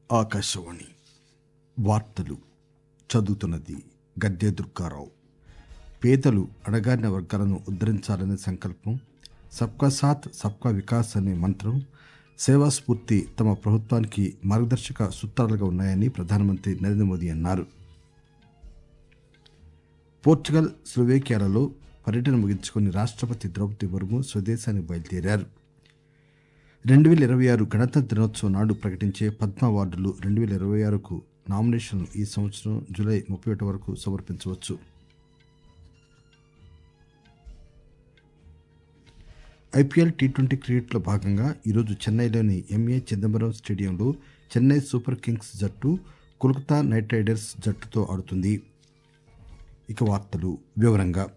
ఆకాశవాణి వార్తలు చదువుతున్నది గద్దె దుర్గారావు పేదలు అణగారిన వర్గాలను ఉద్ధరించాలనే సంకల్పం సబ్కా సాత్ సబ్కా వికాస్ అనే మంత్రం సేవా స్ఫూర్తి తమ ప్రభుత్వానికి మార్గదర్శక సూత్రాలుగా ఉన్నాయని ప్రధానమంత్రి నరేంద్ర మోదీ అన్నారు పోర్చుగల్ స్లోవేకియాలలో పర్యటన ముగించుకుని రాష్ట్రపతి ద్రౌపది ముర్ము స్వదేశానికి బయలుదేరారు రెండు వేల ఇరవై ఆరు గణతంత్ర దినోత్సవం నాడు ప్రకటించే పద్మ అవార్డులు రెండు వేల ఇరవై ఆరుకు నామినేషన్లు ఈ సంవత్సరం జూలై ముప్పై ఒకటి వరకు సమర్పించవచ్చు ఐపీఎల్ టీ ట్వంటీ క్రికెట్లో భాగంగా ఈరోజు చెన్నైలోని ఎంఏ చిదంబరం స్టేడియంలో చెన్నై సూపర్ కింగ్స్ జట్టు కోల్కతా నైట్ రైడర్స్ జట్టుతో ఆడుతుంది ఇక వార్తలు వివరంగా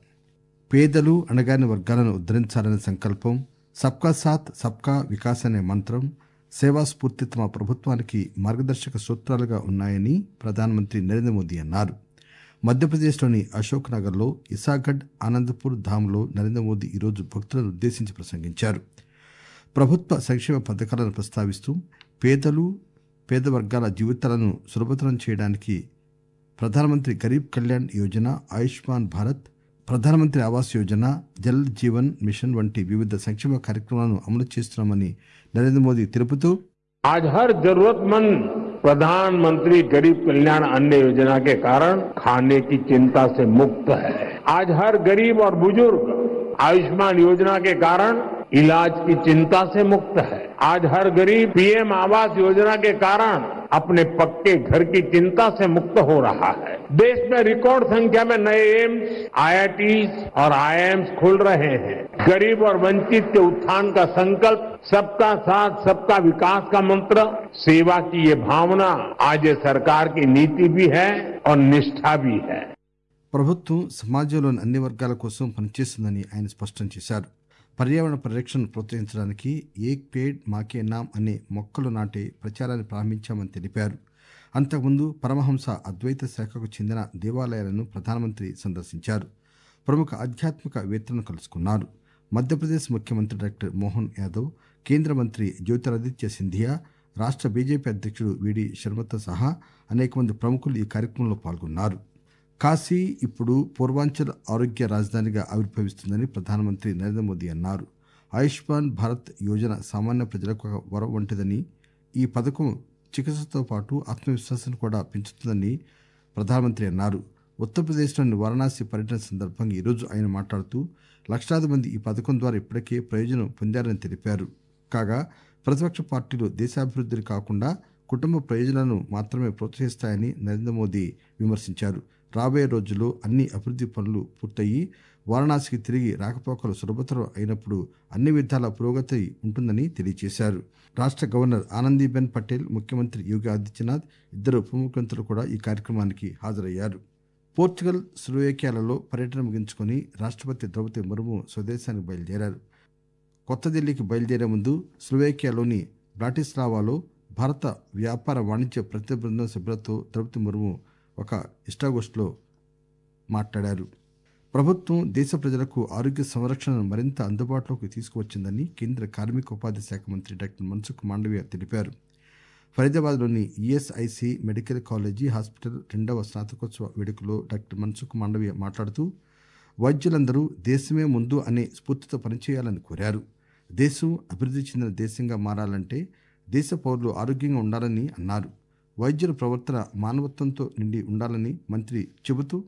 పేదలు అణగారిన వర్గాలను ఉద్ధరించాలనే సంకల్పం సబ్కా సాత్ సబ్కా వికాస్ అనే మంత్రం సేవా స్ఫూర్తి తమ ప్రభుత్వానికి మార్గదర్శక సూత్రాలుగా ఉన్నాయని ప్రధానమంత్రి నరేంద్ర మోదీ అన్నారు మధ్యప్రదేశ్లోని అశోక్ నగర్లో ఇసాగఢ్ ఆనందపూర్ ధామ్లో నరేంద్ర మోదీ ఈరోజు భక్తులను ఉద్దేశించి ప్రసంగించారు ప్రభుత్వ సంక్షేమ పథకాలను ప్రస్తావిస్తూ పేదలు పేద వర్గాల జీవితాలను సులభతరం చేయడానికి ప్రధానమంత్రి గరీబ్ కళ్యాణ్ యోజన ఆయుష్మాన్ భారత్ ప్రధానమంత్రి ఆవాస్ యోజన జల్ జీవన్ మిషన్ వంటి వివిధ సంక్షేమ కార్యక్రమాలను అమలు చేస్తున్నామని నరేంద్ర మోదీ తెలుపుతూ आज हर जरूरतमंद प्रधानमंत्री गरीब कल्याण अन्न योजना के कारण खाने की चिंता से मुक्त है आज हर गरीब और बुजुर्ग आयुष्मान योजना के कारण इलाज की चिंता से मुक्त है आज हर गरीब पीएम आवास योजना के कारण अपने पक्के घर की चिंता से मुक्त हो रहा है देश में रिकॉर्ड संख्या में नए एम्स आईआईटीज और आईआईएम्स खुल रहे हैं गरीब और वंचित के उत्थान का संकल्प सबका साथ सबका विकास का मंत्र सेवा की ये भावना आज ये सरकार की नीति भी है और निष्ठा भी है ప్రభుత్వం సమాజంలోని అన్ని వర్గాల కోసం పనిచేస్తుందని ఆయన స్పష్టం చేశారు పర్యావరణ పరిరక్షణను ప్రోత్సహించడానికి ఏక్ పేడ్ మాకే నామ్ అనే మొక్కలు నాటే ప్రచారాన్ని ప్రారంభించామని తెలిపారు అంతకుముందు పరమహంస అద్వైత శాఖకు చెందిన దేవాలయాలను ప్రధానమంత్రి సందర్శించారు ప్రముఖ ఆధ్యాత్మిక వేత్తలను కలుసుకున్నారు మధ్యప్రదేశ్ ముఖ్యమంత్రి డాక్టర్ మోహన్ యాదవ్ కేంద్ర మంత్రి జ్యోతిరాదిత్య సింధియా రాష్ట్ర బీజేపీ అధ్యక్షుడు విడి శర్మతో సహా అనేక మంది ప్రముఖులు ఈ కార్యక్రమంలో పాల్గొన్నారు కాశీ ఇప్పుడు పూర్వాంచల్ ఆరోగ్య రాజధానిగా ఆవిర్భవిస్తుందని ప్రధానమంత్రి నరేంద్ర మోదీ అన్నారు ఆయుష్మాన్ భారత్ యోజన సామాన్య ప్రజలకు ఒక వరం వంటిదని ఈ పథకం చికిత్సతో పాటు ఆత్మవిశ్వాసాన్ని కూడా పెంచుతుందని ప్రధానమంత్రి అన్నారు ఉత్తరప్రదేశ్లోని వారణాసి పర్యటన సందర్భంగా ఈరోజు ఆయన మాట్లాడుతూ లక్షలాది మంది ఈ పథకం ద్వారా ఇప్పటికే ప్రయోజనం పొందారని తెలిపారు కాగా ప్రతిపక్ష పార్టీలు దేశాభివృద్ధిని కాకుండా కుటుంబ ప్రయోజనాలను మాత్రమే ప్రోత్సహిస్తాయని నరేంద్ర మోదీ విమర్శించారు రాబోయే రోజుల్లో అన్ని అభివృద్ధి పనులు పూర్తయి వారణాసికి తిరిగి రాకపోకలు సులభతరం అయినప్పుడు అన్ని విధాల పురోగతి ఉంటుందని తెలియజేశారు రాష్ట్ర గవర్నర్ ఆనందీబెన్ పటేల్ ముఖ్యమంత్రి యోగి ఆదిత్యనాథ్ ఇద్దరు ఉప ముఖ్యమంత్రులు కూడా ఈ కార్యక్రమానికి హాజరయ్యారు పోర్చుగల్ స్లోవేకియాలలో పర్యటన ముగించుకుని రాష్ట్రపతి ద్రౌపది ముర్ము స్వదేశానికి బయలుదేరారు కొత్త ఢిల్లీకి బయలుదేరే ముందు స్లోవేకియాలోని బ్రాటిస్లావాలో భారత వ్యాపార వాణిజ్య ప్రతినిధి బృందం సభ్యులతో ద్రౌపది ముర్ము ఒక ఇష్టాగోష్ఠిలో మాట్లాడారు ప్రభుత్వం దేశ ప్రజలకు ఆరోగ్య సంరక్షణను మరింత అందుబాటులోకి తీసుకువచ్చిందని కేంద్ర కార్మిక ఉపాధి శాఖ మంత్రి డాక్టర్ మన్సుఖ్ మాండవ్య తెలిపారు ఫరీదాబాద్లోని ఈఎస్ఐసి మెడికల్ కాలేజీ హాస్పిటల్ రెండవ స్నాతకోత్సవ వేడుకలో డాక్టర్ మన్సుఖ్ మాండవ్య మాట్లాడుతూ వైద్యులందరూ దేశమే ముందు అనే స్ఫూర్తితో పనిచేయాలని కోరారు దేశం అభివృద్ధి చెందిన దేశంగా మారాలంటే దేశ పౌరులు ఆరోగ్యంగా ఉండాలని అన్నారు వైద్యుల ప్రవర్తన మానవత్వంతో నిండి ఉండాలని మంత్రి చెబుతూ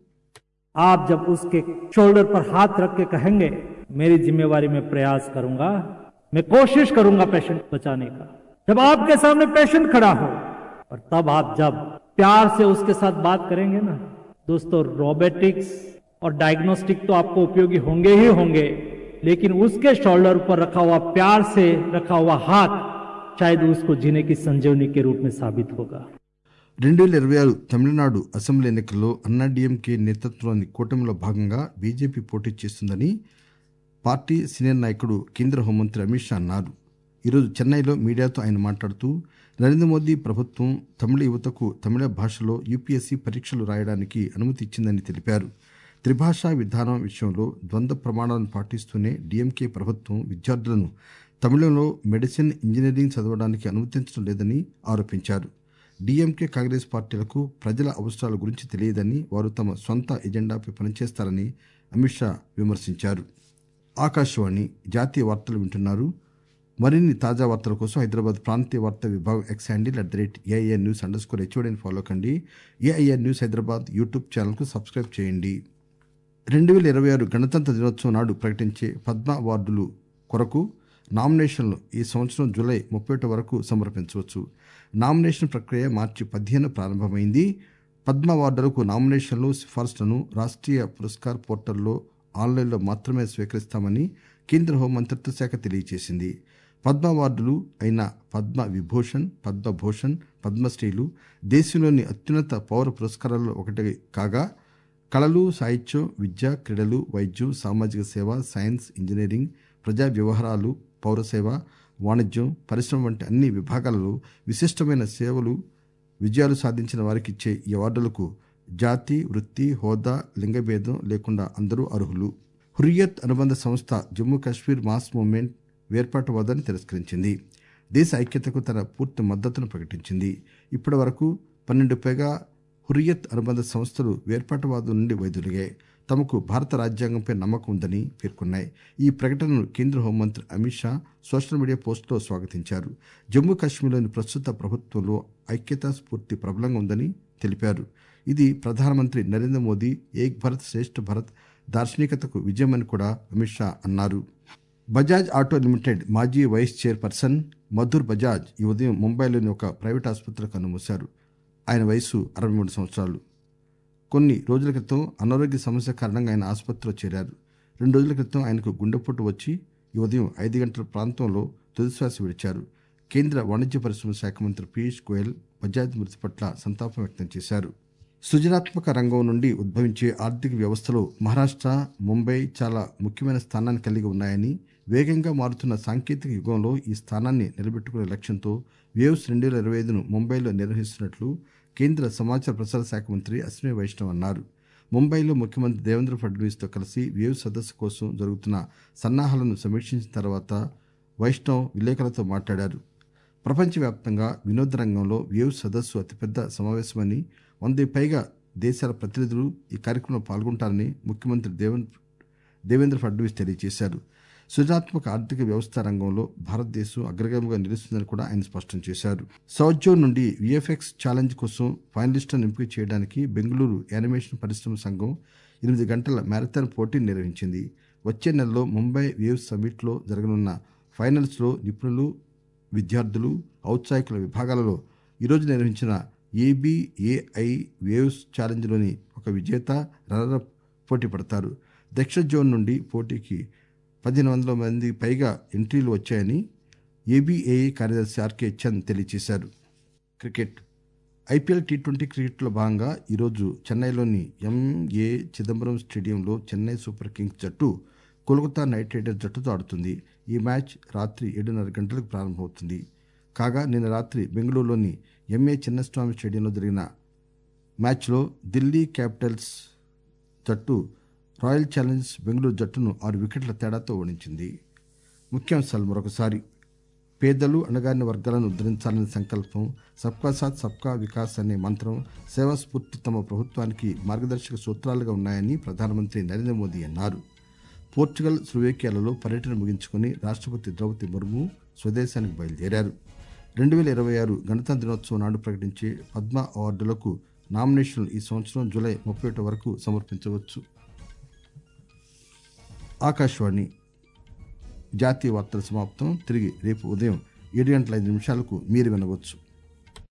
आप जब उसके शोल्डर पर हाथ रख के कहेंगे मेरी जिम्मेवारी में प्रयास करूंगा मैं कोशिश करूंगा पेशेंट बचाने का जब आपके सामने पेशेंट खड़ा हो और तब आप जब प्यार से उसके साथ बात करेंगे ना दोस्तों रोबोटिक्स और डायग्नोस्टिक तो आपको उपयोगी होंगे ही होंगे लेकिन उसके शोल्डर पर रखा हुआ प्यार से रखा हुआ हाथ शायद उसको जीने की संजीवनी के रूप में साबित होगा రెండు వేల ఇరవై ఆరు తమిళనాడు అసెంబ్లీ ఎన్నికల్లో అన్నాడీఎంకే నేతృత్వంలోని కూటమిలో భాగంగా బీజేపీ పోటీ చేస్తుందని పార్టీ సీనియర్ నాయకుడు కేంద్ర హోంమంత్రి అమిత్ షా అన్నారు ఈరోజు చెన్నైలో మీడియాతో ఆయన మాట్లాడుతూ నరేంద్ర మోదీ ప్రభుత్వం తమిళ యువతకు తమిళ భాషలో యూపీఎస్సీ పరీక్షలు రాయడానికి అనుమతి ఇచ్చిందని తెలిపారు త్రిభాషా విధానం విషయంలో ద్వంద్వ ప్రమాణాలను పాటిస్తూనే డీఎంకే ప్రభుత్వం విద్యార్థులను తమిళంలో మెడిసిన్ ఇంజనీరింగ్ చదవడానికి అనుమతించడం లేదని ఆరోపించారు డీఎంకే కాంగ్రెస్ పార్టీలకు ప్రజల అవసరాల గురించి తెలియదని వారు తమ సొంత ఎజెండాపై పనిచేస్తారని అమిత్ షా విమర్శించారు ఆకాశవాణి జాతీయ వార్తలు వింటున్నారు మరిన్ని తాజా వార్తల కోసం హైదరాబాద్ ప్రాంతీయ వార్తా విభాగం X handle at the rate AIR news underscore హెచ్ఓడిని ఫాలో కండి ఏఐఆర్ న్యూస్ హైదరాబాద్ యూట్యూబ్ ఛానల్కు సబ్స్క్రైబ్ చేయండి రెండు వేల ఇరవై ఆరు గణతంత్ర దినోత్సవం నాడు ప్రకటించే పద్మ అవార్డులు కొరకు నామినేషన్లు ఈ సంవత్సరం జూలై ముప్పై ఒకటి వరకు సమర్పించవచ్చు నామినేషన్ ప్రక్రియ మార్చి పదిహేను ప్రారంభమైంది పద్మ అవార్డులకు నామినేషన్లు సిఫార్సులను రాష్ట్రీయ పురస్కార్ పోర్టల్లో ఆన్లైన్లో మాత్రమే స్వీకరిస్తామని కేంద్ర హోంమంత్రిత్వ శాఖ తెలియజేసింది పద్మ అవార్డులు అయిన పద్మ విభూషణ్ పద్మభూషణ్ పద్మశ్రీలు దేశంలోని అత్యున్నత పౌర పురస్కారాల్లో ఒకటి కాగా కళలు సాహిత్యం విద్య క్రీడలు వైద్యం సామాజిక సేవ సైన్స్ ఇంజనీరింగ్ ప్రజా వ్యవహారాలు పౌరసేవ వాణిజ్యం పరిశ్రమ వంటి అన్ని విభాగాలలో విశిష్టమైన సేవలు విజయాలు సాధించిన వారికి ఇచ్చే ఈ అవార్డులకు జాతి వృత్తి హోదా లింగభేదం లేకుండా అందరూ అర్హులు హురియత్ అనుబంధ సంస్థ జమ్మూ కాశ్మీర్ మాస్ మూవ్మెంట్ వేర్పాటువాదాన్ని తిరస్కరించింది దేశ ఐక్యతకు తన పూర్తి మద్దతును ప్రకటించింది ఇప్పటి వరకు పన్నెండు పైగా హురియత్ అనుబంధ సంస్థలు వేర్పాటువాదం నుండి వైదొలిగాయి తమకు భారత రాజ్యాంగంపై నమ్మకం ఉందని పేర్కొన్నాయి ఈ ప్రకటనను కేంద్ర హోంమంత్రి అమిత్ షా సోషల్ మీడియా పోస్టులో స్వాగతించారు జమ్మూ కాశ్మీర్లోని ప్రస్తుత ప్రభుత్వంలో ఐక్యతా స్ఫూర్తి ప్రబలంగా ఉందని తెలిపారు ఇది ప్రధానమంత్రి నరేంద్ర మోదీ ఏక్ భారత్ శ్రేష్ఠ భారత్ దార్శనికతకు విజయమని కూడా అమిత్ షా అన్నారు బజాజ్ ఆటో లిమిటెడ్ మాజీ వైస్ చైర్పర్సన్ మధుర్ బజాజ్ ఈ ఉదయం ముంబైలోని ఒక ప్రైవేట్ ఆసుపత్రికి కన్నుమూశారు ఆయన వయసు అరవై మూడు సంవత్సరాలు కొన్ని రోజుల క్రితం అనారోగ్య సమస్య కారణంగా ఆయన ఆసుపత్రిలో చేరారు రెండు రోజుల క్రితం ఆయనకు గుండెపోటు వచ్చి ఈ ఉదయం ఐదు గంటల ప్రాంతంలో తుదిశ్వాస విడిచారు కేంద్ర వాణిజ్య పరిశ్రమ శాఖ మంత్రి పీయూష్ గోయల్ బజాజ్ మృతి పట్ల సంతాపం వ్యక్తం చేశారు సృజనాత్మక రంగం నుండి ఉద్భవించే ఆర్థిక వ్యవస్థలో మహారాష్ట్ర ముంబై చాలా ముఖ్యమైన స్థానాన్ని కలిగి ఉన్నాయని వేగంగా మారుతున్న సాంకేతిక యుగంలో ఈ స్థానాన్ని నిలబెట్టుకునే లక్ష్యంతో వేవ్స్ రెండు వేల ఇరవై ఐదును ముంబైలో నిర్వహిస్తున్నట్లు కేంద్ర సమాచార ప్రసార శాఖ మంత్రి అశ్విని వైష్ణవ్ అన్నారు ముంబైలో ముఖ్యమంత్రి దేవేంద్ర ఫడ్నవీస్తో కలిసి వేవ్ సదస్సు కోసం జరుగుతున్న సన్నాహాలను సమీక్షించిన తర్వాత వైష్ణవ్ విలేకరులతో మాట్లాడారు ప్రపంచవ్యాప్తంగా వినోద రంగంలో వేవ్ సదస్సు అతిపెద్ద సమావేశమని వంద పైగా దేశాల ప్రతినిధులు ఈ కార్యక్రమంలో పాల్గొంటారని ముఖ్యమంత్రి దేవేంద్ర దేవేంద్ర ఫడ్నవీస్ తెలియజేశారు సృజనాత్మక ఆర్థిక వ్యవస్థ రంగంలో భారతదేశం అగ్రగామిగా నిలుస్తుందని కూడా ఆయన స్పష్టం చేశారు సౌత్ జోన్ నుండి విఎఫ్ఎక్స్ ఛాలెంజ్ కోసం ఫైనలిస్టులను ఎంపిక చేయడానికి బెంగళూరు యానిమేషన్ పరిశ్రమ సంఘం ఎనిమిది గంటల మ్యారథాన్ పోటీ నిర్వహించింది వచ్చే నెలలో ముంబై వేవ్స్ సమ్మిట్లో జరగనున్న ఫైనల్స్లో నిపుణులు విద్యార్థులు ఔత్సాహికుల విభాగాలలో ఈరోజు నిర్వహించిన ఏబిఏఐ వేవ్స్ ఛాలెంజ్లోని ఒక విజేత రన్నరప్ పోటీ పడతారు దక్షిణ జోన్ నుండి పోటీకి పదిహేను వందల మంది పైగా ఎంట్రీలు వచ్చాయని ఏబిఏఐ కార్యదర్శి ఆర్కే చంద్ తెలియజేశారు క్రికెట్ ఐపీఎల్ టీ ట్వంటీ క్రికెట్లో భాగంగా ఈరోజు చెన్నైలోని ఎంఏ చిదంబరం స్టేడియంలో చెన్నై సూపర్ కింగ్స్ జట్టు కోల్కతా నైట్ రైడర్స్ జట్టుతో ఆడుతుంది ఈ మ్యాచ్ రాత్రి ఏడున్నర గంటలకు ప్రారంభమవుతుంది కాగా నిన్న రాత్రి బెంగళూరులోని ఎంఏ చిన్నస్వామి స్టేడియంలో జరిగిన మ్యాచ్లో ఢిల్లీ క్యాపిటల్స్ జట్టు రాయల్ ఛాలెంజర్స్ బెంగళూరు జట్టును ఆరు వికెట్ల తేడాతో ఓడించింది ముఖ్యాంశాలు మరొకసారి పేదలు అణగారిన వర్గాలను ఉద్ధరించాలనే సంకల్పం సబ్కా సాత్ సబ్కా వికాస్ అనే మంత్రం సేవా స్ఫూర్తి తమ ప్రభుత్వానికి మార్గదర్శక సూత్రాలుగా ఉన్నాయని ప్రధానమంత్రి నరేంద్ర మోదీ అన్నారు పోర్చుగల్ స్లోవేకియాలలో పర్యటన ముగించుకుని రాష్ట్రపతి ద్రౌపది ముర్ము స్వదేశానికి బయలుదేరారు రెండు వేల ఇరవై ఆరు గణతంత్ర దినోత్సవం నాడు ప్రకటించే పద్మ అవార్డులకు నామినేషన్లు ఈ సంవత్సరం జూలై ముప్పై ఒకటి వరకు సమర్పించవచ్చు ఆకాశవాణి జాతీయ వార్తల సమాప్తం తిరిగి రేపు ఉదయం ఏడు గంటల ఐదు నిమిషాలకు మీరు వినవచ్చు